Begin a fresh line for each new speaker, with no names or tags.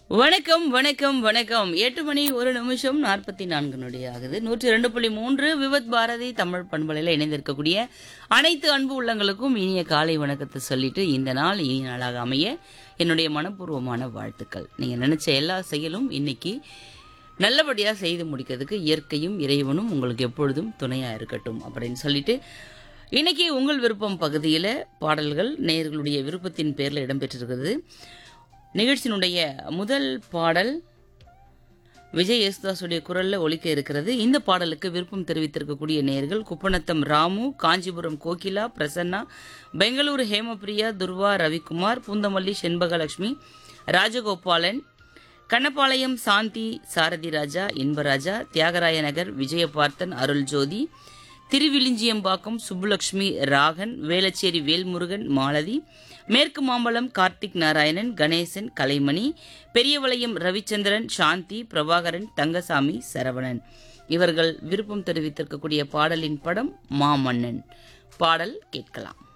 வணக்கம் வணக்கம் வணக்கம் எட்டு மணி ஒரு நிமிஷம் நாற்பத்தி நான்கு நொடி ஆகுது நூற்றி ரெண்டு புள்ளி மூன்று விவத் பாரதி தமிழ் பண்பலையில் இணைந்திருக்கக்கூடிய அனைத்து அன்பு உள்ளங்களுக்கும் இனிய காலை வணக்கத்தை சொல்லிட்டு இந்த நாள் இனிய நாளாக அமைய என்னுடைய மனப்பூர்வமான வாழ்த்துக்கள் நீங்க நினைச்ச எல்லா செயலும் இன்னைக்கு நல்லபடியாக செய்து முடிக்கிறதுக்கு இயற்கையும் இறைவனும் உங்களுக்கு எப்பொழுதும் துணையாக இருக்கட்டும் அப்படின்னு சொல்லிட்டு இன்னைக்கு உங்கள் விருப்பம் பகுதியில் பாடல்கள் நேயர்களுடைய விருப்பத்தின் பேரில் இடம்பெற்றிருக்கிறது நிகழ்ச்சியினுடைய முதல் பாடல் விஜய் யேசுதாஸுடைய குரல்ல ஒலிக்க இருக்கிறது இந்த பாடலுக்கு விருப்பம் தெரிவித்திருக்கக்கூடிய நேயர்கள் குப்பநத்தம் ராமு காஞ்சிபுரம் கோகிலா பிரசன்னா பெங்களூரு ஹேமபிரியா துர்வா ரவிக்குமார் பூந்தமல்லி செண்பகலட்சுமி ராஜகோபாலன் கண்ணப்பாளையம் சாந்தி சாரதி ராஜா இன்பராஜா தியாகராய நகர் விஜயபார்த்தன் அருள்ஜோதி திருவிலிஞ்சியம்பாக்கம் சுப்புலட்சுமி ராகன் வேளச்சேரி வேல்முருகன் மாலதி மேற்கு மாம்பலம் கார்த்திக் நாராயணன் கணேசன் கலைமணி பெரியவளையம் ரவிச்சந்திரன் சாந்தி பிரபாகரன் தங்கசாமி சரவணன் இவர்கள் விருப்பம் தெரிவித்திருக்கக்கூடிய பாடலின் படம் மாமன்னன் பாடல் கேட்கலாம்